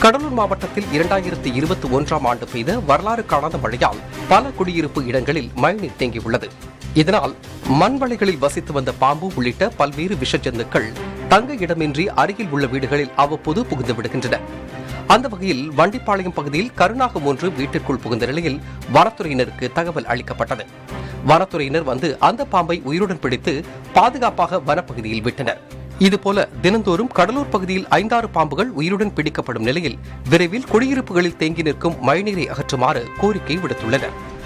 கடலூர் மாவட்டத்தில் இரண்டாயிரத்தி இருபத்தி ஒன்றாம் ஆண்டு பெய்த வரலாறு காணாத மழையால் பல குடியிருப்பு இடங்களில் மழைநீர் தேங்கியுள்ளது இதனால் மண்வளைகளில் வசித்து வந்த பாம்பு உள்ளிட்ட பல்வேறு விஷ ஜந்துக்கள் தங்க இடமின்றி அருகில் உள்ள வீடுகளில் அவ்வப்போது புகுந்து விடுகின்றன அந்த வகையில் வண்டிப்பாளையம் பகுதியில் கருநாகம் ஒன்று வீட்டிற்குள் புகுந்த நிலையில் வனத்துறையினருக்கு தகவல் அளிக்கப்பட்டது வனத்துறையினர் வந்து அந்த பாம்பை உயிருடன் பிடித்து பாதுகாப்பாக வனப்பகுதியில் விட்டனர் இதுபோல தினந்தோறும் கடலூர் பகுதியில் ஐந்தாறு பாம்புகள் உயிருடன் பிடிக்கப்படும் நிலையில் விரைவில் குடியிருப்புகளில் தேங்கி நிற்கும் மழைநீரை அகற்றுமாறு கோரிக்கை விடுத்துள்ளனர்